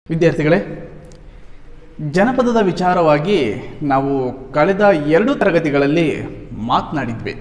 ವಿದ್ಯಾರ್ಥಿಗಳೇ ಜನಪದದ ವಿಚಾರವಾಗಿ ನಾವು ಕಳೆದ ಎರಡು ತರಗತಿಗಳಲ್ಲಿ ಮಾತನಾಡಿದ್ವಿ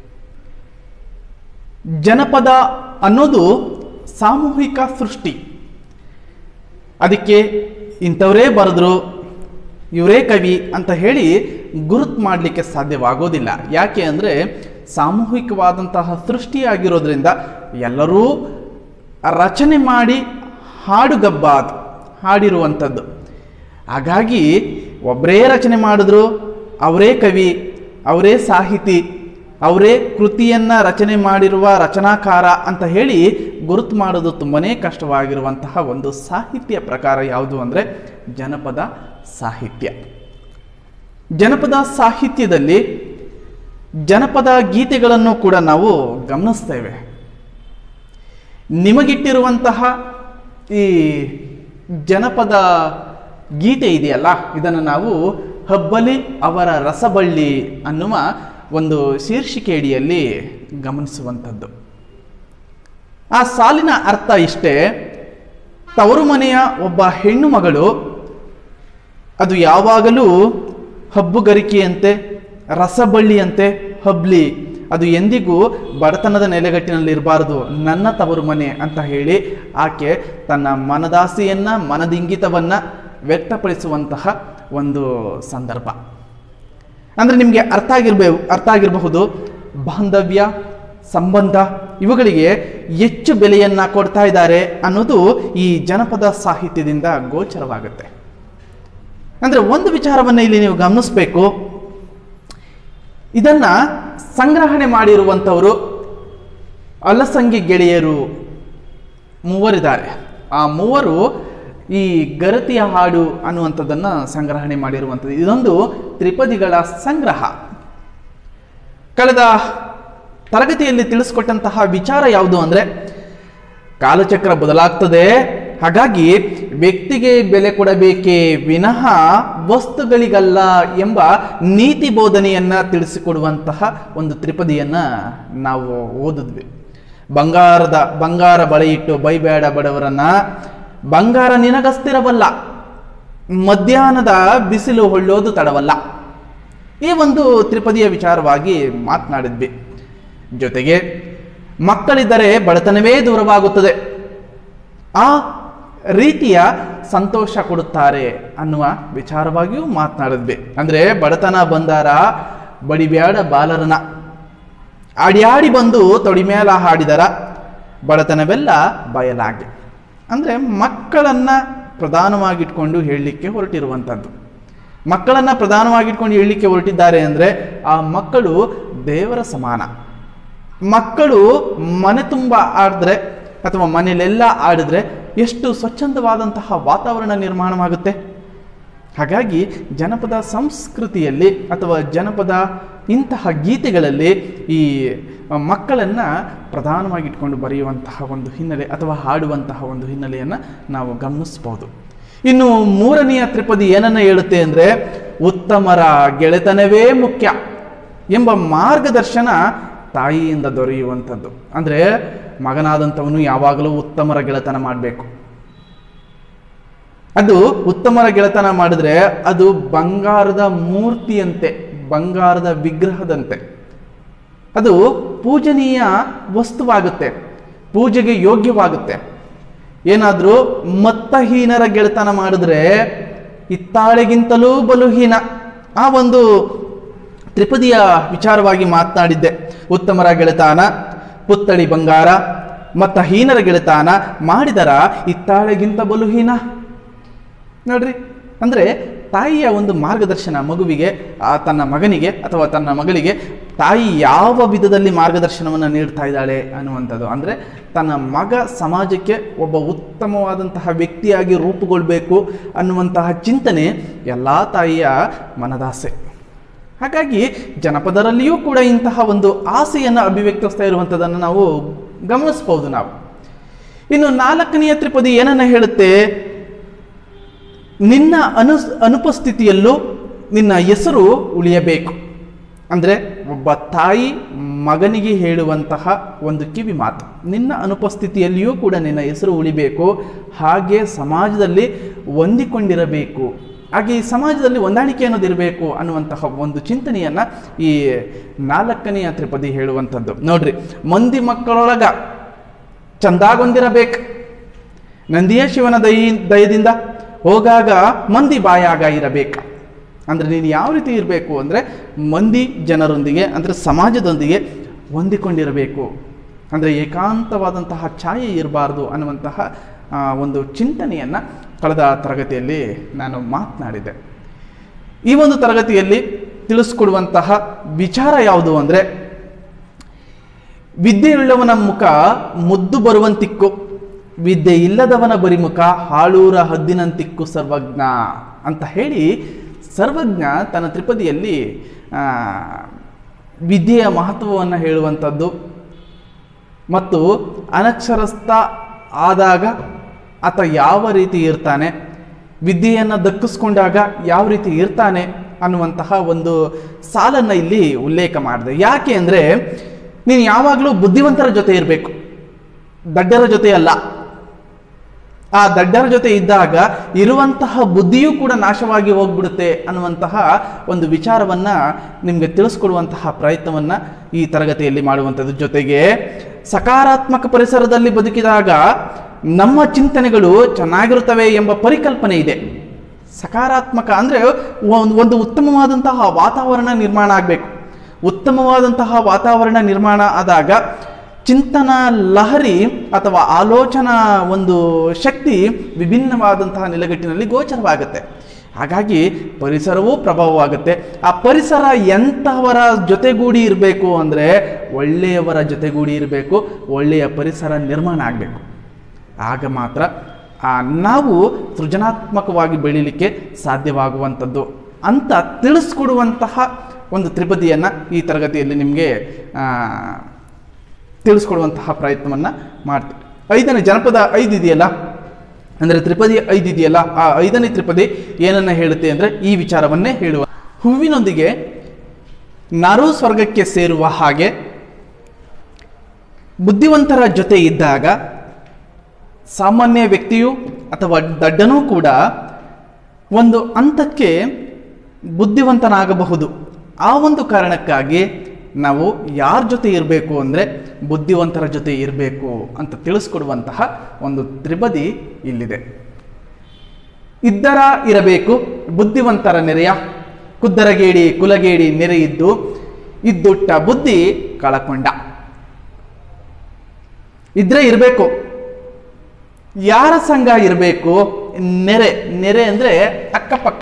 ಜನಪದ ಅನ್ನೋದು ಸಾಮೂಹಿಕ ಸೃಷ್ಟಿ ಅದಕ್ಕೆ ಇಂಥವರೇ ಬರೆದ್ರು ಇವರೇ ಕವಿ ಅಂತ ಹೇಳಿ ಗುರುತು ಮಾಡಲಿಕ್ಕೆ ಸಾಧ್ಯವಾಗೋದಿಲ್ಲ ಯಾಕೆ ಅಂದರೆ ಸಾಮೂಹಿಕವಾದಂತಹ ಸೃಷ್ಟಿಯಾಗಿರೋದ್ರಿಂದ ಎಲ್ಲರೂ ರಚನೆ ಮಾಡಿ ಹಾಡುಗಬ್ಬ ಅದು ಹಾಡಿರುವಂಥದ್ದು ಹಾಗಾಗಿ ಒಬ್ಬರೇ ರಚನೆ ಮಾಡಿದ್ರು ಅವರೇ ಕವಿ ಅವರೇ ಸಾಹಿತಿ ಅವರೇ ಕೃತಿಯನ್ನು ರಚನೆ ಮಾಡಿರುವ ರಚನಾಕಾರ ಅಂತ ಹೇಳಿ ಗುರುತು ಮಾಡೋದು ತುಂಬನೇ ಕಷ್ಟವಾಗಿರುವಂತಹ ಒಂದು ಸಾಹಿತ್ಯ ಪ್ರಕಾರ ಯಾವುದು ಅಂದರೆ ಜನಪದ ಸಾಹಿತ್ಯ ಜನಪದ ಸಾಹಿತ್ಯದಲ್ಲಿ ಜನಪದ ಗೀತೆಗಳನ್ನು ಕೂಡ ನಾವು ಗಮನಿಸ್ತೇವೆ ನಿಮಗಿಟ್ಟಿರುವಂತಹ ಈ ಜನಪದ ಗೀತೆ ಇದೆಯಲ್ಲ ಇದನ್ನು ನಾವು ಹಬ್ಬಲಿ ಅವರ ರಸಬಳ್ಳಿ ಅನ್ನುವ ಒಂದು ಶೀರ್ಷಿಕೆಯಡಿಯಲ್ಲಿ ಗಮನಿಸುವಂಥದ್ದು ಆ ಸಾಲಿನ ಅರ್ಥ ಇಷ್ಟೇ ತವರು ಮನೆಯ ಒಬ್ಬ ಹೆಣ್ಣು ಮಗಳು ಅದು ಯಾವಾಗಲೂ ಹಬ್ಬುಗರಿಕೆಯಂತೆ ರಸಬಳ್ಳಿಯಂತೆ ಹಬ್ಲಿ ಅದು ಎಂದಿಗೂ ಬಡತನದ ನೆಲೆಗಟ್ಟಿನಲ್ಲಿ ಇರಬಾರದು ನನ್ನ ತವರು ಮನೆ ಅಂತ ಹೇಳಿ ಆಕೆ ತನ್ನ ಮನದಾಸೆಯನ್ನ ಮನದಿಂಗಿತವನ್ನ ವ್ಯಕ್ತಪಡಿಸುವಂತಹ ಒಂದು ಸಂದರ್ಭ ಅಂದರೆ ನಿಮಗೆ ಅರ್ಥ ಆಗಿರ್ಬೇ ಅರ್ಥ ಆಗಿರಬಹುದು ಬಾಂಧವ್ಯ ಸಂಬಂಧ ಇವುಗಳಿಗೆ ಹೆಚ್ಚು ಬೆಲೆಯನ್ನ ಕೊಡ್ತಾ ಇದ್ದಾರೆ ಅನ್ನೋದು ಈ ಜನಪದ ಸಾಹಿತ್ಯದಿಂದ ಗೋಚರವಾಗುತ್ತೆ ಅಂದರೆ ಒಂದು ವಿಚಾರವನ್ನು ಇಲ್ಲಿ ನೀವು ಗಮನಿಸಬೇಕು ಇದನ್ನ ಸಂಗ್ರಹಣೆ ಮಾಡಿರುವಂಥವರು ಅಲಸಂಗಿ ಗೆಳೆಯರು ಮೂವರಿದ್ದಾರೆ ಆ ಮೂವರು ಈ ಗರತಿಯ ಹಾಡು ಅನ್ನುವಂಥದ್ದನ್ನು ಸಂಗ್ರಹಣೆ ಮಾಡಿರುವಂಥದ್ದು ಇದೊಂದು ತ್ರಿಪದಿಗಳ ಸಂಗ್ರಹ ಕಳೆದ ತರಗತಿಯಲ್ಲಿ ತಿಳಿಸ್ಕೊಟ್ಟಂತಹ ವಿಚಾರ ಯಾವುದು ಅಂದರೆ ಕಾಲಚಕ್ರ ಬದಲಾಗ್ತದೆ ಹಾಗಾಗಿ ವ್ಯಕ್ತಿಗೆ ಬೆಲೆ ಕೊಡಬೇಕೇ ವಿನಃ ವಸ್ತುಗಳಿಗಲ್ಲ ಎಂಬ ನೀತಿ ಬೋಧನೆಯನ್ನ ತಿಳಿಸಿಕೊಡುವಂತಹ ಒಂದು ತ್ರಿಪದಿಯನ್ನ ನಾವು ಓದಿದ್ವಿ ಬಂಗಾರದ ಬಂಗಾರ ಬಳೆ ಇಟ್ಟು ಬೈಬೇಡ ಬಡವರನ್ನ ಬಂಗಾರ ನಿನಗಸ್ತಿರವಲ್ಲ ಮಧ್ಯಾಹ್ನದ ಬಿಸಿಲು ಹೊಳ್ಳೋದು ತಡವಲ್ಲ ಈ ಒಂದು ತ್ರಿಪದಿಯ ವಿಚಾರವಾಗಿ ಮಾತನಾಡಿದ್ವಿ ಜೊತೆಗೆ ಮಕ್ಕಳಿದ್ದರೆ ಬಡತನವೇ ದೂರವಾಗುತ್ತದೆ ಆ ರೀತಿಯ ಸಂತೋಷ ಕೊಡುತ್ತಾರೆ ಅನ್ನುವ ವಿಚಾರವಾಗಿಯೂ ಮಾತನಾಡಿದ್ವಿ ಅಂದರೆ ಬಡತನ ಬಂದಾರ ಬಡಿಬ್ಯಾಡ ಬಾಲರನ ಆಡ್ಯಾಡಿ ಬಂದು ತೊಡಿ ಮೇಲ ಹಾಡಿದರ ಬಡತನವೆಲ್ಲ ಬಯಲಾಗಿ ಅಂದರೆ ಮಕ್ಕಳನ್ನು ಪ್ರಧಾನವಾಗಿಟ್ಕೊಂಡು ಹೇಳಲಿಕ್ಕೆ ಹೊರಟಿರುವಂಥದ್ದು ಮಕ್ಕಳನ್ನು ಪ್ರಧಾನವಾಗಿಟ್ಕೊಂಡು ಹೇಳಲಿಕ್ಕೆ ಹೊರಟಿದ್ದಾರೆ ಅಂದರೆ ಆ ಮಕ್ಕಳು ದೇವರ ಸಮಾನ ಮಕ್ಕಳು ಮನೆ ತುಂಬ ಆಡಿದ್ರೆ ಅಥವಾ ಮನೆಯಲ್ಲೆಲ್ಲ ಆಡಿದ್ರೆ ಎಷ್ಟು ಸ್ವಚ್ಛಂದವಾದಂತಹ ವಾತಾವರಣ ನಿರ್ಮಾಣವಾಗುತ್ತೆ ಹಾಗಾಗಿ ಜನಪದ ಸಂಸ್ಕೃತಿಯಲ್ಲಿ ಅಥವಾ ಜನಪದ ಇಂತಹ ಗೀತೆಗಳಲ್ಲಿ ಈ ಮಕ್ಕಳನ್ನು ಪ್ರಧಾನವಾಗಿಟ್ಕೊಂಡು ಬರೆಯುವಂತಹ ಒಂದು ಹಿನ್ನೆಲೆ ಅಥವಾ ಹಾಡುವಂತಹ ಒಂದು ಹಿನ್ನೆಲೆಯನ್ನು ನಾವು ಗಮನಿಸ್ಬೋದು ಇನ್ನು ಮೂರನೆಯ ತ್ರಿಪದಿ ಏನನ್ನ ಹೇಳುತ್ತೆ ಅಂದರೆ ಉತ್ತಮರ ಗೆಳೆತನವೇ ಮುಖ್ಯ ಎಂಬ ಮಾರ್ಗದರ್ಶನ ತಾಯಿಯಿಂದ ದೊರೆಯುವಂಥದ್ದು ಅಂದರೆ ಮಗನಾದಂಥವನು ಯಾವಾಗಲೂ ಉತ್ತಮರ ಗೆಳೆತನ ಮಾಡಬೇಕು ಅದು ಉತ್ತಮರ ಗೆಳೆತನ ಮಾಡಿದ್ರೆ ಅದು ಬಂಗಾರದ ಮೂರ್ತಿಯಂತೆ ಬಂಗಾರದ ವಿಗ್ರಹದಂತೆ ಅದು ಪೂಜನೀಯ ವಸ್ತುವಾಗುತ್ತೆ ಪೂಜೆಗೆ ಯೋಗ್ಯವಾಗುತ್ತೆ ಏನಾದರೂ ಮತ್ತಹೀನರ ಗೆಳೆತನ ಮಾಡಿದ್ರೆ ಇತ್ತಾಳೆಗಿಂತಲೂ ಬಲುಹೀನ ಆ ಒಂದು ತ್ರಿಪದಿಯ ವಿಚಾರವಾಗಿ ಮಾತನಾಡಿದ್ದೆ ಉತ್ತಮರ ಗೆಳೆತಾನ ಪುತ್ತಳಿ ಬಂಗಾರ ಮತ್ತ ಹೀನರ ಗೆಳೆತಾನ ಮಾಡಿದರ ಇತ್ತಾಳೆಗಿಂತ ಬಲುಹೀನ ನೋಡ್ರಿ ಅಂದರೆ ತಾಯಿಯ ಒಂದು ಮಾರ್ಗದರ್ಶನ ಮಗುವಿಗೆ ಆ ತನ್ನ ಮಗನಿಗೆ ಅಥವಾ ತನ್ನ ಮಗಳಿಗೆ ತಾಯಿ ಯಾವ ವಿಧದಲ್ಲಿ ಮಾರ್ಗದರ್ಶನವನ್ನು ನೀಡ್ತಾ ಇದ್ದಾಳೆ ಅನ್ನುವಂಥದ್ದು ಅಂದರೆ ತನ್ನ ಮಗ ಸಮಾಜಕ್ಕೆ ಒಬ್ಬ ಉತ್ತಮವಾದಂತಹ ವ್ಯಕ್ತಿಯಾಗಿ ರೂಪುಗೊಳ್ಬೇಕು ಅನ್ನುವಂತಹ ಚಿಂತನೆ ಎಲ್ಲ ತಾಯಿಯ ಮನದಾಸೆ ಹಾಗಾಗಿ ಜನಪದರಲ್ಲಿಯೂ ಕೂಡ ಇಂತಹ ಒಂದು ಆಸೆಯನ್ನು ಅಭಿವ್ಯಕ್ತಿಸ್ತಾ ಇರುವಂಥದ್ದನ್ನು ನಾವು ಗಮನಿಸ್ಬೋದು ನಾವು ಇನ್ನು ನಾಲ್ಕನೆಯ ತ್ರಿಪದಿ ಏನನ್ನ ಹೇಳುತ್ತೆ ನಿನ್ನ ಅನು ಅನುಪಸ್ಥಿತಿಯಲ್ಲೂ ನಿನ್ನ ಹೆಸರು ಉಳಿಯಬೇಕು ಅಂದರೆ ಒಬ್ಬ ತಾಯಿ ಮಗನಿಗೆ ಹೇಳುವಂತಹ ಒಂದು ಕಿವಿ ಮಾತು ನಿನ್ನ ಅನುಪಸ್ಥಿತಿಯಲ್ಲಿಯೂ ಕೂಡ ನಿನ್ನ ಹೆಸರು ಉಳಿಬೇಕು ಹಾಗೆ ಸಮಾಜದಲ್ಲಿ ಹೊಂದಿಕೊಂಡಿರಬೇಕು ಹಾಗೆ ಈ ಸಮಾಜದಲ್ಲಿ ಹೊಂದಾಣಿಕೆ ಅನ್ನೋದಿರಬೇಕು ಅನ್ನುವಂತಹ ಒಂದು ಚಿಂತನೆಯನ್ನು ಈ ನಾಲ್ಕನೆಯ ತ್ರಿಪದಿ ಹೇಳುವಂಥದ್ದು ನೋಡ್ರಿ ಮಂದಿ ಮಕ್ಕಳೊಳಗ ಚಂದಾಗೊಂದಿರಬೇಕು ನಂದಿಯ ಶಿವನ ದಯ ದಯದಿಂದ ಹೋಗಾಗ ಮಂದಿ ಬಾಯಾಗ ಇರಬೇಕು ಅಂದರೆ ನೀನು ಯಾವ ರೀತಿ ಇರಬೇಕು ಅಂದರೆ ಮಂದಿ ಜನರೊಂದಿಗೆ ಅಂದರೆ ಸಮಾಜದೊಂದಿಗೆ ಹೊಂದಿಕೊಂಡಿರಬೇಕು ಅಂದರೆ ಏಕಾಂತವಾದಂತಹ ಛಾಯೆ ಇರಬಾರ್ದು ಅನ್ನುವಂತಹ ಆ, ಒಂದು ಚಿಂತನೆಯನ್ನು ಕಳೆದ ತರಗತಿಯಲ್ಲಿ ನಾನು ಮಾತನಾಡಿದ್ದೆ ಈ ಒಂದು ತರಗತಿಯಲ್ಲಿ ತಿಳಿಸ್ಕೊಡುವಂತಹ ವಿಚಾರ ಯಾವುದು ಅಂದರೆ ವಿದ್ಯೆಯುಳ್ಳವನ ಮುಖ ಮುದ್ದು ಬರುವಂತಿಕ್ಕು ವಿದ್ಯೆ ಇಲ್ಲದವನ ಬರಿಮುಖ ಹಾಳೂರ ಹದ್ದಿನಂತಿಕ್ಕು ಸರ್ವಜ್ಞ ಅಂತ ಹೇಳಿ ಸರ್ವಜ್ಞ ತನ್ನ ತ್ರಿಪದಿಯಲ್ಲಿ ಆ, ವಿದ್ಯೆಯ ಮಹತ್ವವನ್ನು ಹೇಳುವಂಥದ್ದು ಮತ್ತು ಅನಕ್ಷರಸ್ಥ ಆದಾಗ ಆತ ಯಾವ ರೀತಿ ಇರ್ತಾನೆ ವಿದ್ಯೆಯನ್ನು ದಕ್ಕಿಸ್ಕೊಂಡಾಗ ಯಾವ ರೀತಿ ಇರ್ತಾನೆ ಅನ್ನುವಂತಹ ಒಂದು ಸಾಲನ್ನು ಇಲ್ಲಿ ಉಲ್ಲೇಖ ಮಾಡಿದೆ ಯಾಕೆ ಅಂದರೆ ನೀನು ಯಾವಾಗಲೂ ಬುದ್ಧಿವಂತರ ಜೊತೆ ಇರಬೇಕು ದಡ್ಡರ ಜೊತೆ ಅಲ್ಲ ಆ ದಡ್ಡರ ಜೊತೆ ಇದ್ದಾಗ ಇರುವಂತಹ ಬುದ್ಧಿಯೂ ಕೂಡ ನಾಶವಾಗಿ ಹೋಗ್ಬಿಡುತ್ತೆ ಅನ್ನುವಂತಹ ಒಂದು ವಿಚಾರವನ್ನ ನಿಮಗೆ ತಿಳಿಸ್ಕೊಡುವಂತಹ ಪ್ರಯತ್ನವನ್ನ ಈ ತರಗತಿಯಲ್ಲಿ ಮಾಡುವಂಥದ್ದು ಜೊತೆಗೆ ಸಕಾರಾತ್ಮಕ ಪರಿಸರದಲ್ಲಿ ಬದುಕಿದಾಗ ನಮ್ಮ ಚಿಂತನೆಗಳು ಚೆನ್ನಾಗಿರುತ್ತವೆ ಎಂಬ ಪರಿಕಲ್ಪನೆ ಇದೆ ಸಕಾರಾತ್ಮಕ ಅಂದರೆ ಒಂದು ಉತ್ತಮವಾದಂತಹ ವಾತಾವರಣ ನಿರ್ಮಾಣ ಆಗಬೇಕು ಉತ್ತಮವಾದಂತಹ ವಾತಾವರಣ ನಿರ್ಮಾಣ ಆದಾಗ ಚಿಂತನ ಲಹರಿ ಅಥವಾ ಆಲೋಚನಾ ಒಂದು ಶಕ್ತಿ ವಿಭಿನ್ನವಾದಂತಹ ನೆಲೆಗಟ್ಟಿನಲ್ಲಿ ಗೋಚರವಾಗುತ್ತೆ ಹಾಗಾಗಿ ಪರಿಸರವೂ ಪ್ರಭಾವವಾಗುತ್ತೆ ಆ ಪರಿಸರ ಎಂಥವರ ಜೊತೆಗೂಡಿ ಇರಬೇಕು ಅಂದರೆ ಒಳ್ಳೆಯವರ ಜೊತೆಗೂಡಿ ಇರಬೇಕು ಒಳ್ಳೆಯ ಪರಿಸರ ನಿರ್ಮಾಣ ಆಗಬೇಕು ಆಗ ಮಾತ್ರ ಆ ನಾವು ಸೃಜನಾತ್ಮಕವಾಗಿ ಬೆಳೀಲಿಕ್ಕೆ ಸಾಧ್ಯವಾಗುವಂಥದ್ದು ಅಂತ ತಿಳಿಸ್ಕೊಡುವಂತಹ ಒಂದು ತ್ರಿಪದಿಯನ್ನು ಈ ತರಗತಿಯಲ್ಲಿ ನಿಮಗೆ ತಿಳಿಸ್ಕೊಡುವಂತಹ ಪ್ರಯತ್ನವನ್ನು ಮಾಡ್ತೀವಿ ಐದನೇ ಜನಪದ ಐದು ಇದೆಯಲ್ಲ ಅಂದರೆ ತ್ರಿಪದಿ ಐದು ಇದೆಯಲ್ಲ ಆ ಐದನೇ ತ್ರಿಪದಿ ಏನನ್ನ ಹೇಳುತ್ತೆ ಅಂದರೆ ಈ ವಿಚಾರವನ್ನೇ ಹೇಳುವ ಹೂವಿನೊಂದಿಗೆ ನಾರೂ ಸ್ವರ್ಗಕ್ಕೆ ಸೇರುವ ಹಾಗೆ ಬುದ್ಧಿವಂತರ ಜೊತೆ ಇದ್ದಾಗ ಸಾಮಾನ್ಯ ವ್ಯಕ್ತಿಯು ಅಥವಾ ದಡ್ಡನೂ ಕೂಡ ಒಂದು ಹಂತಕ್ಕೆ ಬುದ್ಧಿವಂತನಾಗಬಹುದು ಆ ಒಂದು ಕಾರಣಕ್ಕಾಗಿ ನಾವು ಯಾರ ಜೊತೆ ಇರಬೇಕು ಅಂದರೆ ಬುದ್ಧಿವಂತರ ಜೊತೆ ಇರಬೇಕು ಅಂತ ತಿಳಿಸ್ಕೊಡುವಂತಹ ಒಂದು ತ್ರಿಬದಿ ಇಲ್ಲಿದೆ ಇದ್ದರ ಇರಬೇಕು ಬುದ್ಧಿವಂತರ ನೆರೆಯ ಕುದ್ದರಗೇಡಿ ಕುಲಗೇಡಿ ನೆರೆಯಿದ್ದು ಇದ್ದುಟ್ಟ ಬುದ್ಧಿ ಕಳಕೊಂಡ ಇದ್ರೆ ಇರಬೇಕು ಯಾರ ಸಂಘ ಇರಬೇಕು ನೆರೆ ನೆರೆ ಅಂದರೆ ಅಕ್ಕಪಕ್ಕ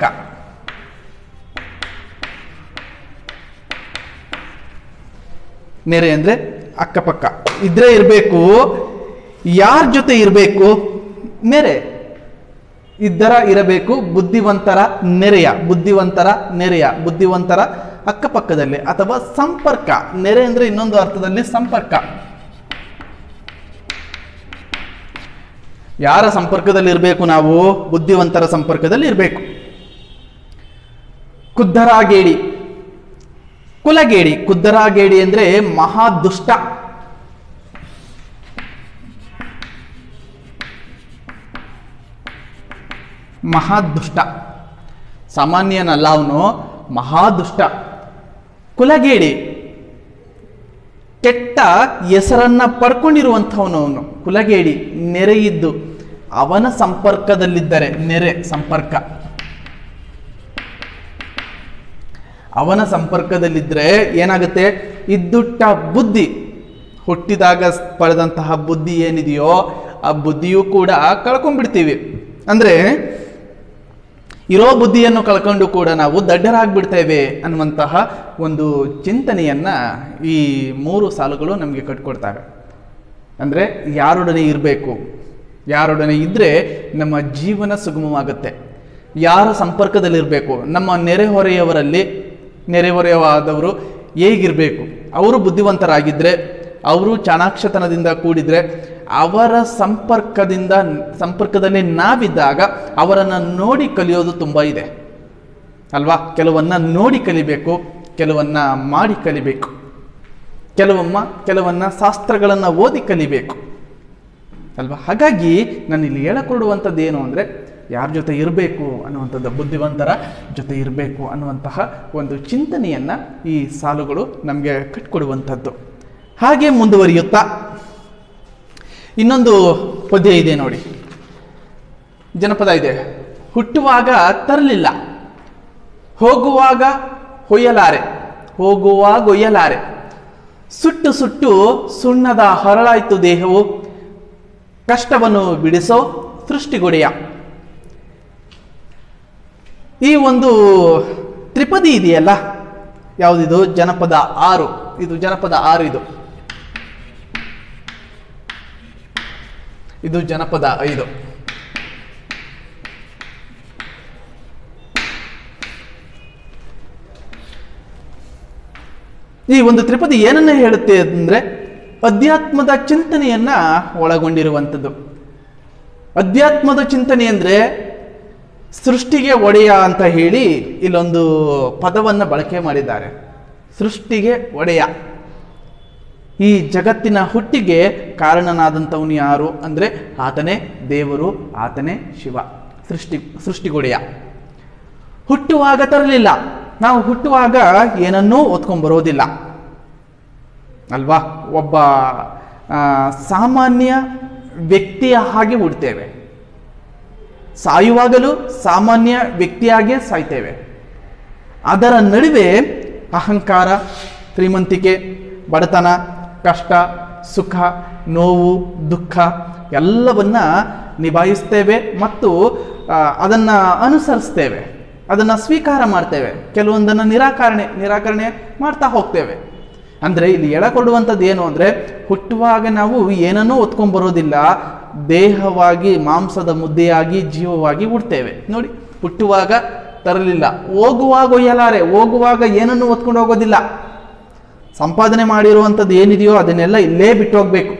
ನೆರೆ ಅಂದರೆ ಅಕ್ಕಪಕ್ಕ ಇದ್ರೆ ಇರಬೇಕು ಯಾರ ಜೊತೆ ಇರಬೇಕು ನೆರೆ ಇದ್ದರ ಇರಬೇಕು ಬುದ್ಧಿವಂತರ ನೆರೆಯ ಬುದ್ಧಿವಂತರ ನೆರೆಯ ಬುದ್ಧಿವಂತರ ಅಕ್ಕಪಕ್ಕದಲ್ಲಿ ಅಥವಾ ಸಂಪರ್ಕ ನೆರೆ ಅಂದರೆ ಇನ್ನೊಂದು ಅರ್ಥದಲ್ಲಿ ಸಂಪರ್ಕ ಯಾರ ಸಂಪರ್ಕದಲ್ಲಿ ಇರಬೇಕು ನಾವು ಬುದ್ಧಿವಂತರ ಸಂಪರ್ಕದಲ್ಲಿ ಇರಬೇಕು ಕುದ್ದರಾಗೇಡಿ ಕುಲಗೇಡಿ ಕುದ್ದರಾಗೇಡಿ ಅಂದ್ರೆ ಮಹಾ ದುಷ್ಟ ಮಹಾದುಷ್ಟ ಸಾಮಾನ್ಯನಲ್ಲ ಅವನು ಮಹಾದುಷ್ಟ ಕುಲಗೇಡಿ ಕೆಟ್ಟ ಹೆಸರನ್ನ ಪಡ್ಕೊಂಡಿರುವಂಥವನು ಅವನು ಕುಲಗೇಡಿ ನೆರೆಯಿದ್ದು ಅವನ ಸಂಪರ್ಕದಲ್ಲಿದ್ದರೆ ನೆರೆ ಸಂಪರ್ಕ ಅವನ ಸಂಪರ್ಕದಲ್ಲಿದ್ದರೆ ಏನಾಗುತ್ತೆ ಇದ್ದುಟ್ಟ ಬುದ್ಧಿ ಹುಟ್ಟಿದಾಗ ಪಡೆದಂತಹ ಬುದ್ಧಿ ಏನಿದೆಯೋ ಆ ಬುದ್ಧಿಯೂ ಕೂಡ ಕಳ್ಕೊಂಡ್ಬಿಡ್ತೀವಿ ಅಂದರೆ ಇರೋ ಬುದ್ಧಿಯನ್ನು ಕಳ್ಕೊಂಡು ಕೂಡ ನಾವು ದಡ್ಡರಾಗ್ಬಿಡ್ತೇವೆ ಅನ್ನುವಂತಹ ಒಂದು ಚಿಂತನೆಯನ್ನು ಈ ಮೂರು ಸಾಲುಗಳು ನಮಗೆ ಕಟ್ಕೊಡ್ತವೆ ಅಂದರೆ ಯಾರೊಡನೆ ಇರಬೇಕು ಯಾರೊಡನೆ ಇದ್ದರೆ ನಮ್ಮ ಜೀವನ ಸುಗಮವಾಗುತ್ತೆ ಯಾರ ಸಂಪರ್ಕದಲ್ಲಿರಬೇಕು ನಮ್ಮ ನೆರೆಹೊರೆಯವರಲ್ಲಿ ನೆರೆಹೊರೆಯವಾದವರು ಹೇಗಿರಬೇಕು ಅವರು ಬುದ್ಧಿವಂತರಾಗಿದ್ದರೆ ಅವರು ಚಾಣಾಕ್ಷತನದಿಂದ ಕೂಡಿದರೆ ಅವರ ಸಂಪರ್ಕದಿಂದ ಸಂಪರ್ಕದಲ್ಲಿ ನಾವಿದ್ದಾಗ ಅವರನ್ನು ನೋಡಿ ಕಲಿಯೋದು ತುಂಬ ಇದೆ ಅಲ್ವಾ ಕೆಲವನ್ನ ನೋಡಿ ಕಲಿಬೇಕು ಕೆಲವನ್ನ ಮಾಡಿ ಕಲಿಬೇಕು ಕೆಲವೊಮ್ಮ ಕೆಲವನ್ನ ಶಾಸ್ತ್ರಗಳನ್ನು ಓದಿ ಕಲಿಬೇಕು ಅಲ್ವಾ ಹಾಗಾಗಿ ನಾನು ಇಲ್ಲಿ ಹೇಳಕೊಡುವಂಥದ್ದು ಏನು ಅಂದರೆ ಯಾರ ಜೊತೆ ಇರಬೇಕು ಅನ್ನುವಂಥದ್ದು ಬುದ್ಧಿವಂತರ ಜೊತೆ ಇರಬೇಕು ಅನ್ನುವಂತಹ ಒಂದು ಚಿಂತನೆಯನ್ನು ಈ ಸಾಲುಗಳು ನಮಗೆ ಕಟ್ಕೊಡುವಂಥದ್ದು ಹಾಗೆ ಮುಂದುವರಿಯುತ್ತಾ ಇನ್ನೊಂದು ಪದ್ಯ ಇದೆ ನೋಡಿ ಜನಪದ ಇದೆ ಹುಟ್ಟುವಾಗ ತರಲಿಲ್ಲ ಹೋಗುವಾಗ ಹೊಯ್ಯಲಾರೆ ಹೋಗುವಾಗ ಒಯ್ಯಲಾರೆ ಸುಟ್ಟು ಸುಟ್ಟು ಸುಣ್ಣದ ಹರಳಾಯ್ತು ದೇಹವು ಕಷ್ಟವನ್ನು ಬಿಡಿಸೋ ಸೃಷ್ಟಿಗೊಡೆಯ ಈ ಒಂದು ತ್ರಿಪದಿ ಇದೆಯಲ್ಲ ಯಾವುದಿದು ಜನಪದ ಆರು ಇದು ಜನಪದ ಆರು ಇದು ಇದು ಜನಪದ ಐದು ಈ ಒಂದು ತ್ರಿಪದಿ ಏನನ್ನ ಹೇಳುತ್ತೆ ಅಂದ್ರೆ ಅಧ್ಯಾತ್ಮದ ಚಿಂತನೆಯನ್ನ ಒಳಗೊಂಡಿರುವಂಥದ್ದು ಅಧ್ಯಾತ್ಮದ ಚಿಂತನೆ ಅಂದ್ರೆ ಸೃಷ್ಟಿಗೆ ಒಡೆಯ ಅಂತ ಹೇಳಿ ಇಲ್ಲೊಂದು ಪದವನ್ನು ಬಳಕೆ ಮಾಡಿದ್ದಾರೆ ಸೃಷ್ಟಿಗೆ ಒಡೆಯ ಈ ಜಗತ್ತಿನ ಹುಟ್ಟಿಗೆ ಕಾರಣನಾದಂಥವನು ಯಾರು ಅಂದರೆ ಆತನೇ ದೇವರು ಆತನೇ ಶಿವ ಸೃಷ್ಟಿ ಸೃಷ್ಟಿಗೊಡೆಯ ಹುಟ್ಟುವಾಗ ತರಲಿಲ್ಲ ನಾವು ಹುಟ್ಟುವಾಗ ಏನನ್ನೂ ಓದ್ಕೊಂಡ್ಬರೋದಿಲ್ಲ ಅಲ್ವಾ ಒಬ್ಬ ಆ, ಸಾಮಾನ್ಯ ವ್ಯಕ್ತಿಯ ಹಾಗೆ ಹುಡ್ತೇವೆ ಸಾಯುವಾಗಲೂ ಸಾಮಾನ್ಯ ವ್ಯಕ್ತಿಯಾಗೇ ಸಾಯ್ತೇವೆ ಅದರ ನಡುವೆ ಅಹಂಕಾರ ಶ್ರೀಮಂತಿಕೆ ಬಡತನ ಕಷ್ಟ ಸುಖ ನೋವು ದುಃಖ ಎಲ್ಲವನ್ನ ನಿಭಾಯಿಸ್ತೇವೆ ಮತ್ತು ಆ, ಅದನ್ನ ಅನುಸರಿಸ್ತೇವೆ ಅದನ್ನ ಸ್ವೀಕಾರ ಮಾಡ್ತೇವೆ ಕೆಲವೊಂದನ್ನು ನಿರಾಕರಣೆ ನಿರಾಕರಣೆ ಮಾಡ್ತಾ ಹೋಗ್ತೇವೆ ಅಂದ್ರೆ ಇಲ್ಲಿ ಎಳಕೊಡುವಂಥದ್ದು ಏನು ಅಂದ್ರೆ ಹುಟ್ಟುವಾಗ ನಾವು ಏನನ್ನೂ ಒತ್ಕೊಂಡ್ಬರೋದಿಲ್ಲ ದೇಹವಾಗಿ ಮಾಂಸದ ಮುದ್ದೆಯಾಗಿ ಜೀವವಾಗಿ ಹುಡ್ತೇವೆ ನೋಡಿ ಹುಟ್ಟುವಾಗ ತರಲಿಲ್ಲ ಹೋಗುವಾಗ ಒಯ್ಯಲಾರೆ ಹೋಗುವಾಗ ಏನನ್ನು ಒತ್ಕೊಂಡು ಹೋಗೋದಿಲ್ಲ ಸಂಪಾದನೆ ಮಾಡಿರುವಂಥದ್ದು ಏನಿದೆಯೋ ಅದನ್ನೆಲ್ಲ ಇಲ್ಲೇ ಬಿಟ್ಟು ಹೋಗ್ಬೇಕು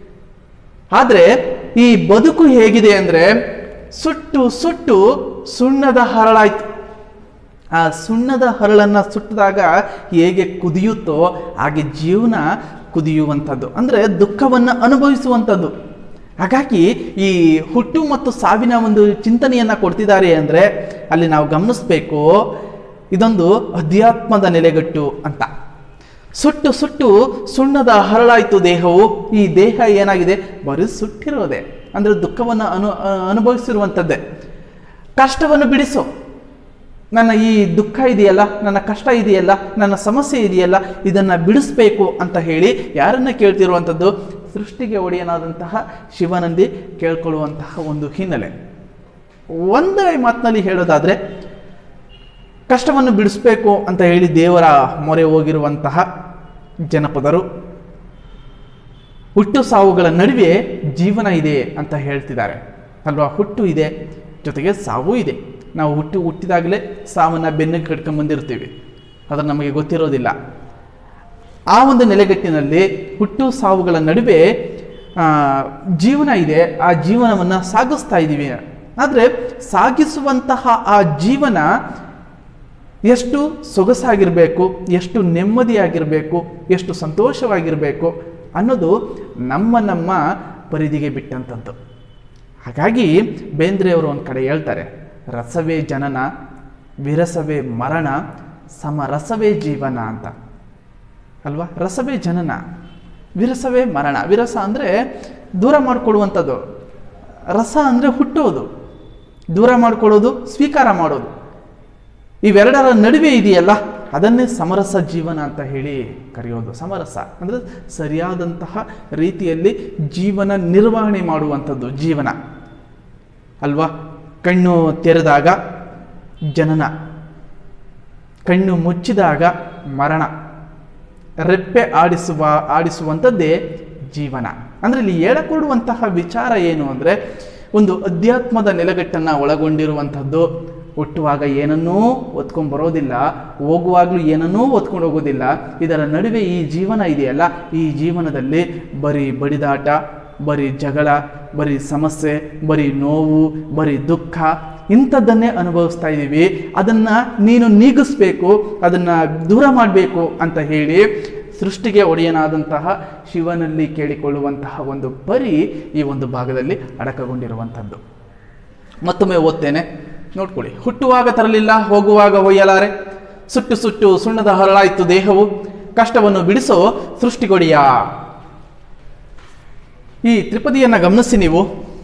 ಆದರೆ ಈ ಬದುಕು ಹೇಗಿದೆ ಅಂದ್ರೆ ಸುಟ್ಟು ಸುಟ್ಟು ಸುಣ್ಣದ ಹರಳಾಯ್ತು ಆ ಸುಣ್ಣದ ಹರಳನ್ನು ಸುಟ್ಟಿದಾಗ ಹೇಗೆ ಕುದಿಯುತ್ತೋ ಹಾಗೆ ಜೀವನ ಕುದಿಯುವಂಥದ್ದು ಅಂದರೆ ದುಃಖವನ್ನು ಅನುಭವಿಸುವಂಥದ್ದು ಹಾಗಾಗಿ ಈ ಹುಟ್ಟು ಮತ್ತು ಸಾವಿನ ಒಂದು ಚಿಂತನೆಯನ್ನು ಕೊಡ್ತಿದ್ದಾರೆ ಅಂದರೆ ಅಲ್ಲಿ ನಾವು ಗಮನಿಸಬೇಕು ಇದೊಂದು ಅಧ್ಯಾತ್ಮದ ನೆಲೆಗಟ್ಟು ಅಂತ ಸುಟ್ಟು ಸುಟ್ಟು ಸುಣ್ಣದ ಹರಳಾಯ್ತು ದೇಹವು ಈ ದೇಹ ಏನಾಗಿದೆ ಬರೀ ಸುಟ್ಟಿರೋದೆ ಅಂದರೆ ದುಃಖವನ್ನು ಅನು ಅನುಭವಿಸಿರುವಂಥದ್ದೇ ಕಷ್ಟವನ್ನು ಬಿಡಿಸು ನನ್ನ ಈ ದುಃಖ ಇದೆಯಲ್ಲ ನನ್ನ ಕಷ್ಟ ಇದೆಯಲ್ಲ ನನ್ನ ಸಮಸ್ಯೆ ಇದೆಯಲ್ಲ ಇದನ್ನು ಬಿಡಿಸ್ಬೇಕು ಅಂತ ಹೇಳಿ ಯಾರನ್ನ ಕೇಳ್ತಿರುವಂಥದ್ದು ಸೃಷ್ಟಿಗೆ ಒಡೆಯನಾದಂತಹ ಶಿವನಲ್ಲಿ ಕೇಳ್ಕೊಳ್ಳುವಂತಹ ಒಂದು ಹಿನ್ನೆಲೆ ಒಂದೇ ಮಾತಿನಲ್ಲಿ ಹೇಳೋದಾದರೆ ಕಷ್ಟವನ್ನು ಬಿಡಿಸ್ಬೇಕು ಅಂತ ಹೇಳಿ ದೇವರ ಮೊರೆ ಹೋಗಿರುವಂತಹ ಜನಪದರು ಹುಟ್ಟು ಸಾವುಗಳ ನಡುವೆ ಜೀವನ ಇದೆ ಅಂತ ಹೇಳ್ತಿದ್ದಾರೆ ಅಲ್ವಾ ಹುಟ್ಟು ಇದೆ ಜೊತೆಗೆ ಸಾವು ಇದೆ ನಾವು ಹುಟ್ಟು ಹುಟ್ಟಿದಾಗಲೇ ಸಾವನ್ನ ಬೆನ್ನಿಗೆ ಕಟ್ಕೊಂಡ್ ಬಂದಿರ್ತೀವಿ ಅದು ನಮಗೆ ಗೊತ್ತಿರೋದಿಲ್ಲ ಆ ಒಂದು ನೆಲೆಗಟ್ಟಿನಲ್ಲಿ ಹುಟ್ಟು ಸಾವುಗಳ ನಡುವೆ ಆ, ಜೀವನ ಇದೆ ಆ ಜೀವನವನ್ನು ಸಾಗಿಸ್ತಾ ಇದ್ದೀವಿ ಆದರೆ ಸಾಗಿಸುವಂತಹ ಆ ಜೀವನ ಎಷ್ಟು ಸೊಗಸಾಗಿರಬೇಕು ಎಷ್ಟು ನೆಮ್ಮದಿಯಾಗಿರಬೇಕು ಎಷ್ಟು ಸಂತೋಷವಾಗಿರಬೇಕು ಅನ್ನೋದು ನಮ್ಮ ನಮ್ಮ ಪರಿಧಿಗೆ ಬಿಟ್ಟಂಥದ್ದು ಹಾಗಾಗಿ ಬೇಂದ್ರೆಯವರು ಒಂದು ಕಡೆ ಹೇಳ್ತಾರೆ ರಸವೇ ಜನನ ವಿರಸವೇ ಮರಣ ಸಮರಸವೇ ಜೀವನ ಅಂತ ಅಲ್ವಾ ರಸವೇ ಜನನ ವಿರಸವೇ ಮರಣ ವಿರಸ ಅಂದರೆ ದೂರ ಮಾಡಿಕೊಡುವಂಥದ್ದು ರಸ ಅಂದರೆ ಹುಟ್ಟೋದು ದೂರ ಮಾಡಿಕೊಳ್ಳೋದು ಸ್ವೀಕಾರ ಮಾಡೋದು ಇವೆರಡರ ನಡುವೆ ಇದೆಯಲ್ಲ ಅದನ್ನೇ ಸಮರಸ ಜೀವನ ಅಂತ ಹೇಳಿ ಕರೆಯೋದು ಸಮರಸ ಅಂದರೆ ಸರಿಯಾದಂತಹ ರೀತಿಯಲ್ಲಿ ಜೀವನ ನಿರ್ವಹಣೆ ಮಾಡುವಂಥದ್ದು ಜೀವನ ಅಲ್ವಾ ಕಣ್ಣು ತೆರೆದಾಗ ಜನನ ಕಣ್ಣು ಮುಚ್ಚಿದಾಗ ಮರಣ ರೆಪ್ಪೆ ಆಡಿಸುವ ಆಡಿಸುವಂಥದ್ದೇ ಜೀವನ ಅಂದರೆ ಇಲ್ಲಿ ಹೇಳಿಕೊಡುವಂತಹ ವಿಚಾರ ಏನು ಅಂದರೆ ಒಂದು ಅಧ್ಯಾತ್ಮದ ನೆಲೆಗಟ್ಟನ್ನು ಒಳಗೊಂಡಿರುವಂಥದ್ದು ಹುಟ್ಟುವಾಗ ಏನನ್ನೂ ಒತ್ಕೊಂಡು ಬರೋದಿಲ್ಲ ಹೋಗುವಾಗಲೂ ಏನನ್ನೂ ಒತ್ಕೊಂಡು ಹೋಗೋದಿಲ್ಲ ಇದರ ನಡುವೆ ಈ ಜೀವನ ಇದೆಯಲ್ಲ ಈ ಜೀವನದಲ್ಲಿ ಬರೀ ಬಡಿದಾಟ ಬರೀ ಜಗಳ ಬರೀ ಸಮಸ್ಯೆ ಬರೀ ನೋವು ಬರೀ ದುಃಖ ಇಂಥದ್ದನ್ನೇ ಅನುಭವಿಸ್ತಾ ಇದ್ದೀವಿ ಅದನ್ನು ನೀನು ನೀಗಿಸ್ಬೇಕು ಅದನ್ನು ದೂರ ಮಾಡಬೇಕು ಅಂತ ಹೇಳಿ ಸೃಷ್ಟಿಗೆ ಒಡೆಯನಾದಂತಹ ಶಿವನಲ್ಲಿ ಕೇಳಿಕೊಳ್ಳುವಂತಹ ಒಂದು ಪರಿ ಈ ಒಂದು ಭಾಗದಲ್ಲಿ ಅಡಕಗೊಂಡಿರುವಂಥದ್ದು ಮತ್ತೊಮ್ಮೆ ಓದ್ತೇನೆ ನೋಡ್ಕೊಳ್ಳಿ ಹುಟ್ಟುವಾಗ ತರಲಿಲ್ಲ ಹೋಗುವಾಗ ಒಯ್ಯಲಾರೆ ಸುಟ್ಟು ಸುಟ್ಟು ಸುಣ್ಣದ ಹರಳಾಯಿತು ದೇಹವು ಕಷ್ಟವನ್ನು ಬಿಡಿಸೋ ಸೃಷ್ಟಿಗೊಡಿಯ ಈ ತ್ರಿಪದಿಯನ್ನು ಗಮನಿಸಿ ನೀವು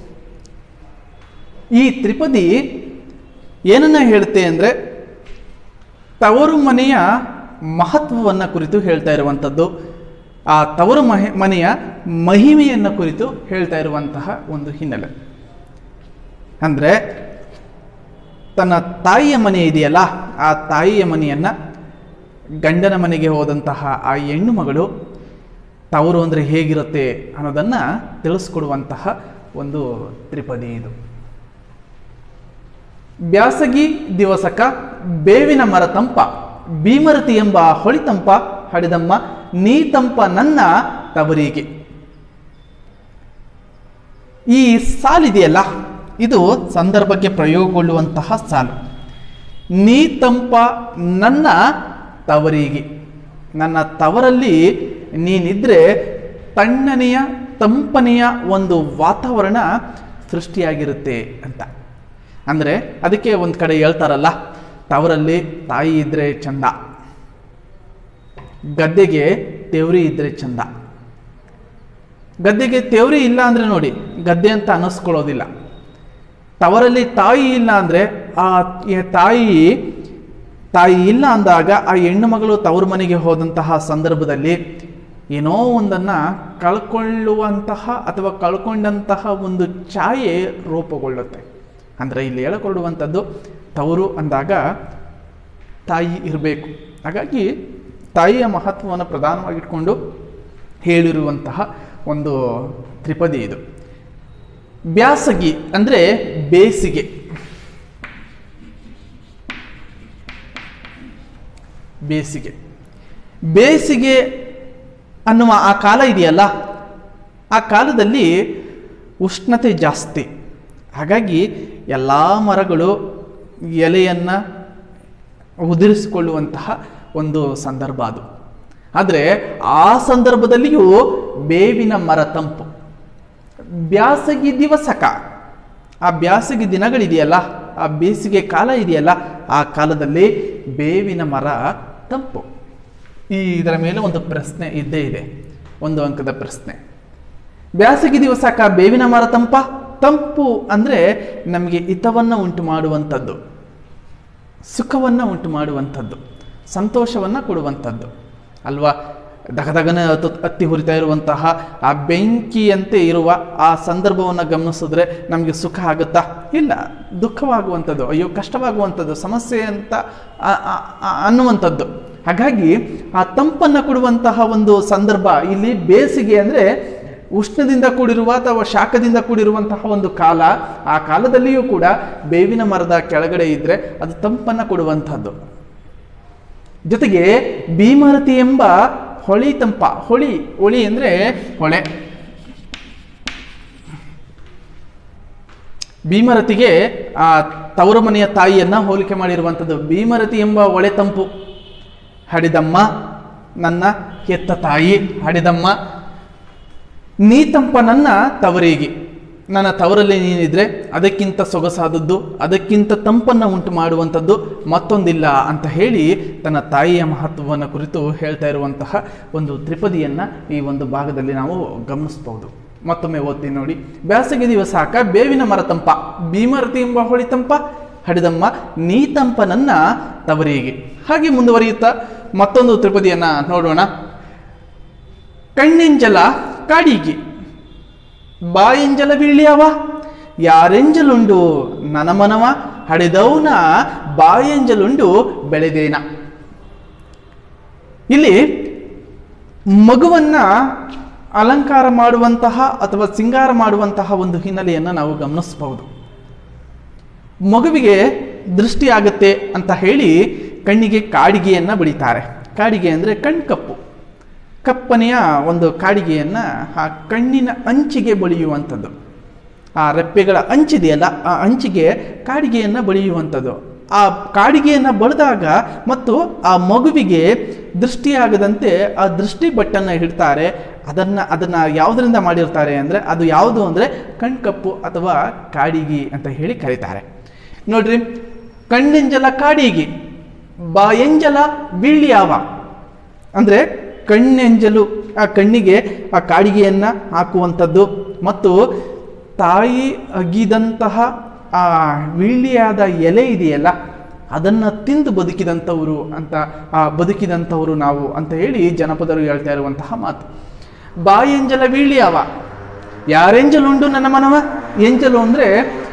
ಈ ತ್ರಿಪದಿ ಏನನ್ನ ಹೇಳುತ್ತೆ ಅಂದರೆ ತವರು ಮನೆಯ ಮಹತ್ವವನ್ನು ಕುರಿತು ಹೇಳ್ತಾ ಇರುವಂಥದ್ದು ಆ ತವರು ಮಹೆ ಮನೆಯ ಮಹಿಮೆಯನ್ನು ಕುರಿತು ಹೇಳ್ತಾ ಇರುವಂತಹ ಒಂದು ಹಿನ್ನೆಲೆ ಅಂದರೆ ತನ್ನ ತಾಯಿಯ ಮನೆ ಇದೆಯಲ್ಲ ಆ ತಾಯಿಯ ಮನೆಯನ್ನು ಗಂಡನ ಮನೆಗೆ ಹೋದಂತಹ ಆ ಹೆಣ್ಣು ಮಗಳು ತವರು ಅಂದರೆ ಹೇಗಿರುತ್ತೆ ಅನ್ನೋದನ್ನು ತಿಳಿಸ್ಕೊಡುವಂತಹ ಒಂದು ತ್ರಿಪದಿ ಇದು ಬ್ಯಾಸಗಿ ದಿವಸಕ ಬೇವಿನ ಮರ ತಂಪ ಭೀಮರತಿ ಎಂಬ ಹೊಳಿತಂಪ ಹಡಿದಮ್ಮ ನೀತಂಪ ನನ್ನ ತವರಿಗೆ ಈ ಸಾಲಿದೆಯಲ್ಲ ಇದು ಸಂದರ್ಭಕ್ಕೆ ಪ್ರಯೋಗಗೊಳ್ಳುವಂತಹ ಸಾಲು ನೀತಂಪ ನನ್ನ ತವರಿಗೆ ನನ್ನ ತವರಲ್ಲಿ ನೀನಿದ್ರೆ ತಣ್ಣನೆಯ ತಂಪನೆಯ ಒಂದು ವಾತಾವರಣ ಸೃಷ್ಟಿಯಾಗಿರುತ್ತೆ ಅಂತ ಅಂದರೆ ಅದಕ್ಕೆ ಒಂದು ಕಡೆ ಹೇಳ್ತಾರಲ್ಲ ತವರಲ್ಲಿ ತಾಯಿ ಇದ್ದರೆ ಚಂದ ಗದ್ದೆಗೆ ತೆವರಿ ಇದ್ದರೆ ಚಂದ ಗದ್ದೆಗೆ ತೆವರಿ ಇಲ್ಲ ಅಂದರೆ ನೋಡಿ ಗದ್ದೆ ಅಂತ ಅನ್ನಿಸ್ಕೊಳ್ಳೋದಿಲ್ಲ ತವರಲ್ಲಿ ತಾಯಿ ಇಲ್ಲ ಅಂದರೆ ಆ ಈ ತಾಯಿ ತಾಯಿ ಇಲ್ಲ ಅಂದಾಗ ಆ ಹೆಣ್ಣು ಮಗಳು ತವರು ಮನೆಗೆ ಹೋದಂತಹ ಸಂದರ್ಭದಲ್ಲಿ ಏನೋ ಒಂದನ್ನು ಕಳ್ಕೊಳ್ಳುವಂತಹ ಅಥವಾ ಕಳ್ಕೊಂಡಂತಹ ಒಂದು ಛಾಯೆ ರೂಪುಗೊಳ್ಳುತ್ತೆ ಅಂದರೆ ಇಲ್ಲಿ ಹೇಳಿಕೊಡುವಂಥದ್ದು ತವರು ಅಂದಾಗ ತಾಯಿ ಇರಬೇಕು ಹಾಗಾಗಿ ತಾಯಿಯ ಮಹತ್ವವನ್ನು ಪ್ರಧಾನವಾಗಿಟ್ಕೊಂಡು ಹೇಳಿರುವಂತಹ ಒಂದು ತ್ರಿಪದಿ ಇದು ಬ್ಯಾಸಗಿ ಅಂದರೆ ಬೇಸಿಗೆ ಬೇಸಿಗೆ ಬೇಸಿಗೆ ಅನ್ನುವ ಆ ಕಾಲ ಇದೆಯಲ್ಲ ಆ ಕಾಲದಲ್ಲಿ ಉಷ್ಣತೆ ಜಾಸ್ತಿ ಹಾಗಾಗಿ ಎಲ್ಲ ಮರಗಳು ಎಲೆಯನ್ನು ಉದುರಿಸಿಕೊಳ್ಳುವಂತಹ ಒಂದು ಸಂದರ್ಭ ಅದು ಆದರೆ ಆ ಸಂದರ್ಭದಲ್ಲಿಯೂ ಬೇವಿನ ಮರ ತಂಪು ಬ್ಯಾಸಗಿ ದಿವಸಕ ಆ ಬ್ಯಾಸಗಿ ದಿನಗಳಿದೆಯಲ್ಲ ಆ ಬೇಸಿಗೆ ಕಾಲ ಇದೆಯಲ್ಲ ಆ ಕಾಲದಲ್ಲಿ ಬೇವಿನ ಮರ ತಂಪು ಈ ಇದರ ಮೇಲೆ ಒಂದು ಪ್ರಶ್ನೆ ಇದ್ದೇ ಇದೆ ಒಂದು ಅಂಕದ ಪ್ರಶ್ನೆ ಬ್ಯಾಸಗಿ ದಿವಸಕ ಬೇವಿನ ಮರ ತಂಪ ತಂಪು ಅಂದರೆ ನಮಗೆ ಹಿತವನ್ನು ಉಂಟು ಮಾಡುವಂಥದ್ದು ಸುಖವನ್ನು ಉಂಟು ಮಾಡುವಂಥದ್ದು ಸಂತೋಷವನ್ನು ಕೊಡುವಂಥದ್ದು ಅಲ್ವಾ ದಗದಗನ ಹತ್ತು ಹತ್ತಿ ಹುರಿತಾ ಇರುವಂತಹ ಆ ಬೆಂಕಿಯಂತೆ ಇರುವ ಆ ಸಂದರ್ಭವನ್ನು ಗಮನಿಸಿದ್ರೆ ನಮಗೆ ಸುಖ ಆಗುತ್ತಾ ಇಲ್ಲ ದುಃಖವಾಗುವಂಥದ್ದು ಅಯ್ಯೋ ಕಷ್ಟವಾಗುವಂಥದ್ದು ಸಮಸ್ಯೆ ಅಂತ ಆ- ಆ- ಆ- ಅನ್ನುವಂಥದ್ದು ಹಾಗಾಗಿ ಆ ತಂಪನ್ನು ಕೊಡುವಂತಹ ಒಂದು ಸಂದರ್ಭ ಇಲ್ಲಿ ಬೇಸಿಗೆ ಅಂದರೆ ಉಷ್ಣದಿಂದ ಕೂಡಿರುವ ಅಥವಾ ಶಾಖದಿಂದ ಕೂಡಿರುವಂತಹ ಒಂದು ಕಾಲ ಆ ಕಾಲದಲ್ಲಿಯೂ ಕೂಡ ಬೇವಿನ ಮರದ ಕೆಳಗಡೆ ಇದ್ದರೆ ಅದು ತಂಪನ್ನು ಕೊಡುವಂಥದ್ದು ಜೊತೆಗೆ ಭೀಮರತಿ ಎಂಬ ಹೊಳಿ ತಂಪ ಹೊಳಿ ಹೊಳಿ ಅಂದರೆ ಹೊಳೆ ಭೀಮರತಿಗೆ ಆ ತವರು ಮನೆಯ ತಾಯಿಯನ್ನ ಹೋಲಿಕೆ ಮಾಡಿರುವಂಥದ್ದು ಭೀಮರತಿ ಎಂಬ ಹೊಳೆ ತಂಪು ಹಡಿದಮ್ಮ ನನ್ನ ಹೆತ್ತ ತಾಯಿ ಹಡಿದಮ್ಮ ನೀತಂಪ ನನ್ನ ತವರಿಗೆ ನನ್ನ ತವರಲ್ಲಿ ನೀನಿದ್ರೆ ಅದಕ್ಕಿಂತ ಸೊಗಸಾದದ್ದು ಅದಕ್ಕಿಂತ ತಂಪನ್ನು ಉಂಟು ಮಾಡುವಂಥದ್ದು ಮತ್ತೊಂದಿಲ್ಲ ಅಂತ ಹೇಳಿ ತನ್ನ ತಾಯಿಯ ಮಹತ್ವವನ್ನು ಕುರಿತು ಹೇಳ್ತಾ ಇರುವಂತಹ ಒಂದು ತ್ರಿಪದಿಯನ್ನು ಈ ಒಂದು ಭಾಗದಲ್ಲಿ ನಾವು ಗಮನಿಸ್ಬೋದು ಮತ್ತೊಮ್ಮೆ ಓದ್ತೀನಿ ನೋಡಿ ಬೇಸಿಗೆ ದಿವಸ ಸಾಕ ಬೇವಿನ ಮರ ತಂಪ ಭೀಮರತಿ ಎಂಬ ಹೊಳಿ ತಂಪ ಹಡಿದಮ್ಮ ನೀತಂಪ ನನ್ನ ತವರಿಗೆ ಹಾಗೆ ಮುಂದುವರಿಯುತ್ತಾ ಮತ್ತೊಂದು ತ್ರಿಪದಿಯನ್ನು ನೋಡೋಣ ಕಣ್ಣೆಂಜಲ ಕಾಡಿಗೆ ಬಾಯೆಂಜಲ ಬೀಳ್ಯಾವ ಯಾರೆಂಜಲುಂಡು ನನಮನವ ಹಡೆದೌನ ಬಾಯೆಂಜಲುಂಡು ಬೆಳೆದೇನ ಇಲ್ಲಿ ಮಗುವನ್ನ ಅಲಂಕಾರ ಮಾಡುವಂತಹ ಅಥವಾ ಸಿಂಗಾರ ಮಾಡುವಂತಹ ಒಂದು ಹಿನ್ನೆಲೆಯನ್ನು ನಾವು ಗಮನಿಸಬಹುದು ಮಗುವಿಗೆ ದೃಷ್ಟಿ ಆಗುತ್ತೆ ಅಂತ ಹೇಳಿ ಕಣ್ಣಿಗೆ ಕಾಡಿಗೆಯನ್ನು ಬಡಿತಾರೆ ಕಾಡಿಗೆ ಅಂದರೆ ಕಣ್ಕಪ್ಪು ಕಪ್ಪನೆಯ ಒಂದು ಕಾಡಿಗೆಯನ್ನು ಆ ಕಣ್ಣಿನ ಅಂಚಿಗೆ ಬಳಿಯುವಂಥದ್ದು ಆ ರೆಪ್ಪೆಗಳ ಅಂಚಿದೆಯಲ್ಲ ಆ ಅಂಚಿಗೆ ಕಾಡಿಗೆಯನ್ನು ಬಳಿಯುವಂಥದ್ದು ಆ ಕಾಡಿಗೆಯನ್ನು ಬಳಿದಾಗ ಮತ್ತು ಆ ಮಗುವಿಗೆ ದೃಷ್ಟಿಯಾಗದಂತೆ ಆ ದೃಷ್ಟಿ ಬಟ್ಟನ್ನು ಇಡ್ತಾರೆ ಅದನ್ನು ಅದನ್ನು ಯಾವುದರಿಂದ ಮಾಡಿರ್ತಾರೆ ಅಂದರೆ ಅದು ಯಾವುದು ಅಂದರೆ ಕಣ್ಕಪ್ಪು ಅಥವಾ ಕಾಡಿಗಿ ಅಂತ ಹೇಳಿ ಕರೀತಾರೆ ನೋಡ್ರಿ ಕಣ್ಣೆಂಜಲ ಕಾಡಿಗಿ ಬಾಯಂಜಲ ಬೀಳ್ಯಾವ ಅಂದರೆ ಕಣ್ಣೆಂಜಲು ಆ ಕಣ್ಣಿಗೆ ಆ ಕಾಡಿಗೆಯನ್ನು ಹಾಕುವಂಥದ್ದು ಮತ್ತು ತಾಯಿ ಅಗಿದಂತಹ ಆ ವೀಳ್ಯಾದ ಎಲೆ ಇದೆಯಲ್ಲ ಅದನ್ನು ತಿಂದು ಬದುಕಿದಂಥವರು ಅಂತ ಆ ಬದುಕಿದಂಥವರು ನಾವು ಅಂತ ಹೇಳಿ ಜನಪದರು ಹೇಳ್ತಾ ಇರುವಂತಹ ಮಾತು ಬಾಯೆಂಜಲ ವೀಳ್ಯಾವ ಯಾರೆಂಜಲುಂಡು ನನ್ನ ಮನವ ಎಂಜಲು ಅಂದರೆ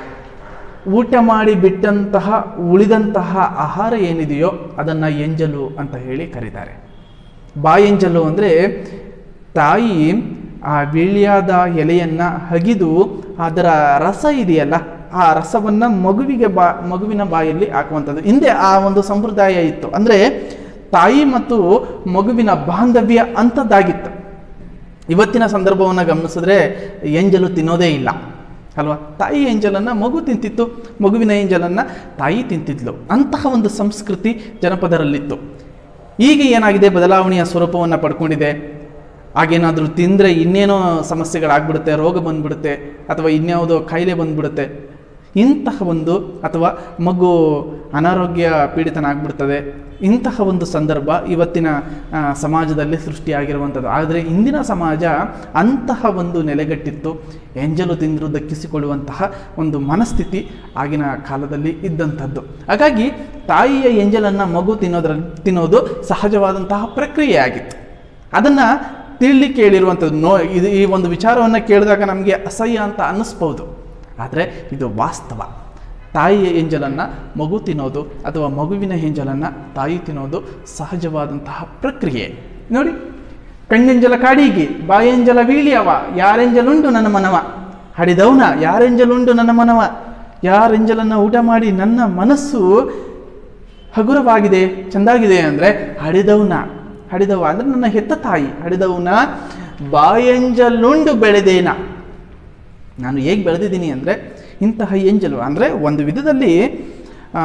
ಊಟ ಮಾಡಿ ಬಿಟ್ಟಂತಹ ಉಳಿದಂತಹ ಆಹಾರ ಏನಿದೆಯೋ ಅದನ್ನು ಎಂಜಲು ಅಂತ ಹೇಳಿ ಕರೀತಾರೆ ಬಾಯೆಂಜಲು ಅಂದರೆ ತಾಯಿ ಆ ವೀಳ್ಯಾದ ಎಲೆಯನ್ನು ಹಗಿದು ಅದರ ರಸ ಇದೆಯಲ್ಲ ಆ ರಸವನ್ನು ಮಗುವಿಗೆ ಬಾ ಮಗುವಿನ ಬಾಯಲ್ಲಿ ಹಾಕುವಂಥದ್ದು ಹಿಂದೆ ಆ ಒಂದು ಸಂಪ್ರದಾಯ ಇತ್ತು ಅಂದರೆ ತಾಯಿ ಮತ್ತು ಮಗುವಿನ ಬಾಂಧವ್ಯ ಅಂಥದ್ದಾಗಿತ್ತು ಇವತ್ತಿನ ಸಂದರ್ಭವನ್ನು ಗಮನಿಸಿದ್ರೆ ಎಂಜಲು ತಿನ್ನೋದೇ ಇಲ್ಲ ಅಲ್ವಾ ತಾಯಿ ಎಂಜಲನ್ನು ಮಗು ತಿಂತಿತ್ತು ಮಗುವಿನ ಎಂಜಲನ್ನು ತಾಯಿ ತಿಂತಿದ್ಲು ಅಂತಹ ಒಂದು ಸಂಸ್ಕೃತಿ ಜನಪದರಲ್ಲಿತ್ತು ಈಗ ಏನಾಗಿದೆ ಬದಲಾವಣೆಯ ಸ್ವರೂಪವನ್ನು ಪಡ್ಕೊಂಡಿದೆ ಹಾಗೇನಾದರೂ ತಿಂದರೆ ಇನ್ನೇನೋ ಸಮಸ್ಯೆಗಳಾಗ್ಬಿಡುತ್ತೆ ರೋಗ ಬಂದ್ಬಿಡುತ್ತೆ ಅಥವಾ ಇನ್ಯಾವುದೋ ಕಾಯಿಲೆ ಬಂದ್ಬಿಡುತ್ತೆ ಇಂತಹ ಒಂದು ಅಥವಾ ಮಗು ಅನಾರೋಗ್ಯ ಪೀಡಿತನಾಗ್ಬಿಡ್ತದೆ ಇಂತಹ ಒಂದು ಸಂದರ್ಭ ಇವತ್ತಿನ ಆ, ಸಮಾಜದಲ್ಲಿ ಸೃಷ್ಟಿಯಾಗಿರುವಂಥದ್ದು ಆದರೆ ಇಂದಿನ ಸಮಾಜ ಅಂತಹ ಒಂದು ನೆಲೆಗಟ್ಟಿತ್ತು ಎಂಜಲು ತಿಂದರು ದಕ್ಕಿಸಿಕೊಳ್ಳುವಂತಹ ಒಂದು ಮನಸ್ಥಿತಿ ಆಗಿನ ಕಾಲದಲ್ಲಿ ಇದ್ದಂಥದ್ದು ಹಾಗಾಗಿ ತಾಯಿಯ ಎಂಜಲನ್ನು ಮಗು ತಿನ್ನೋದ್ರಲ್ಲಿ ತಿನ್ನೋದು ಸಹಜವಾದಂತಹ ಪ್ರಕ್ರಿಯೆ ಆಗಿತ್ತು ಅದನ್ನು ತಿಳಲಿಕ್ಕೆ ಹೇಳಿರುವಂಥದ್ದು ನೋ ಇದು ಈ ಒಂದು ವಿಚಾರವನ್ನು ಕೇಳಿದಾಗ ನಮಗೆ ಅಸಹ್ಯ ಅಂತ ಅನ್ನಿಸ್ಬೋದು ಆದರೆ ಇದು ವಾಸ್ತವ ತಾಯಿಯ ಎಂಜಲನ್ನು ಮಗು ತಿನ್ನೋದು ಅಥವಾ ಮಗುವಿನ ಎಂಜಲನ್ನು ತಾಯಿ ತಿನ್ನೋದು ಸಹಜವಾದಂತಹ ಪ್ರಕ್ರಿಯೆ ನೋಡಿ ಕಣ್ಣೆಂಜಲ ಕಾಡಿಗೆ ಬಾಯೆಂಜಲ ವೀಳ್ಯವ ಯಾರೆಂಜಲುಂಡು ನನ್ನ ಮನವ ಹಡಿದವನ ಯಾರೆಂಜಲುಂಡು ನನ್ನ ಮನವ ಯಾರೆಂಜಲನ್ನು ಊಟ ಮಾಡಿ ನನ್ನ ಮನಸ್ಸು ಹಗುರವಾಗಿದೆ ಚೆಂದಾಗಿದೆ ಅಂದರೆ ಹಡಿದವನ ಹಡಿದವ ಅಂದರೆ ನನ್ನ ಹೆತ್ತ ತಾಯಿ ಹಡಿದವನ ಬಾಯಂಜಲುಂಡು ಬೆಳೆದೇನ ನಾನು ಹೇಗೆ ಬೆಳೆದಿದ್ದೀನಿ ಅಂದರೆ ಇಂತಹ ಎಂಜಲು ಅಂದರೆ ಒಂದು ವಿಧದಲ್ಲಿ ಆ,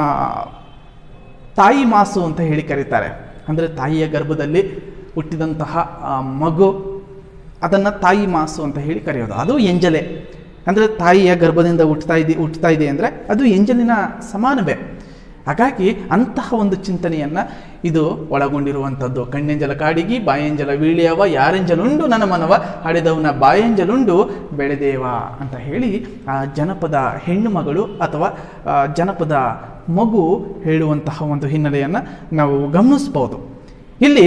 ತಾಯಿ ಮಾಸು ಅಂತ ಹೇಳಿ ಕರೀತಾರೆ ಅಂದರೆ ತಾಯಿಯ ಗರ್ಭದಲ್ಲಿ ಹುಟ್ಟಿದಂತಹ ಆ, ಮಗು ಅದನ್ನು ತಾಯಿ ಮಾಸು ಅಂತ ಹೇಳಿ ಕರೆಯೋದು ಅದು ಎಂಜಲೆ ಅಂದರೆ ತಾಯಿಯ ಗರ್ಭದಿಂದ ಹುಟ್ಟುತ್ತಾ ಇದೆ ಹುಟ್ಟುತ್ತಾ ಇದೆ ಅಂದರೆ ಅದು ಎಂಜಲಿನ ಸಮಾನವೇ ಹಾಗಾಗಿ ಅಂತಹ ಒಂದು ಚಿಂತನೆಯನ್ನು ಇದು ಒಳಗೊಂಡಿರುವಂಥದ್ದು ಕಣ್ಣೆಂಜಲ ಕಾಡಿಗಿ ಬಾಯಂಜಲ ವೀಳ್ಯವ ಯಾರೆಂಜಲುಂಡು ನನ್ನ ಮನವ ಹಡೆದವನ ಬಾಯಂಜಲುಂಡು ಬೆಳೆದೇವ ಅಂತ ಹೇಳಿ ಆ ಜನಪದ ಹೆಣ್ಣು ಮಗಳು ಅಥವಾ ಆ ಜನಪದ ಮಗು ಹೇಳುವಂತಹ ಒಂದು ಹಿನ್ನೆಲೆಯನ್ನು ನಾವು ಗಮನಿಸ್ಬೋದು ಇಲ್ಲಿ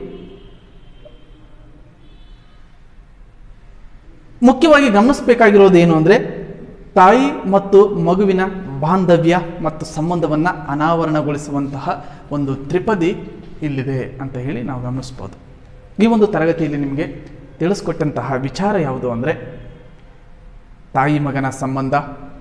ಮುಖ್ಯವಾಗಿ ಗಮನಿಸಬೇಕಾಗಿರೋದು ಏನು ಅಂದರೆ ತಾಯಿ ಮತ್ತು ಮಗುವಿನ ಬಾಂಧವ್ಯ ಮತ್ತು ಸಂಬಂಧವನ್ನು ಅನಾವರಣಗೊಳಿಸುವಂತಹ ಒಂದು ತ್ರಿಪದಿ ಇಲ್ಲಿದೆ ಅಂತ ಹೇಳಿ ನಾವು ಗಮನಿಸ್ಬೋದು ಈ ಒಂದು ತರಗತಿಯಲ್ಲಿ ನಿಮಗೆ ತಿಳಿಸ್ಕೊಟ್ಟಂತಹ ವಿಚಾರ ಯಾವುದು ಅಂದರೆ ತಾಯಿ ಮಗನ ಸಂಬಂಧ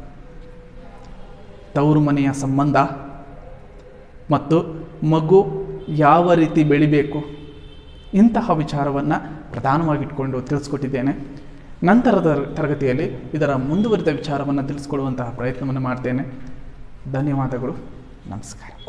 ತವರು ಮನೆಯ ಸಂಬಂಧ ಮತ್ತು ಮಗು ಯಾವ ರೀತಿ ಬೆಳಿಬೇಕು ಇಂತಹ ವಿಚಾರವನ್ನು ಪ್ರಧಾನವಾಗಿಟ್ಕೊಂಡು ತಿಳಿಸ್ಕೊಟ್ಟಿದ್ದೇನೆ ನಂತರದ ತರಗತಿಯಲ್ಲಿ ಇದರ ಮುಂದುವರಿದ ವಿಚಾರವನ್ನು ತಿಳಿಸ್ಕೊಡುವಂತಹ ಪ್ರಯತ್ನವನ್ನು ಮಾಡ್ತೇನೆ ಧನ್ಯವಾದಗಳು ನಮಸ್ಕಾರ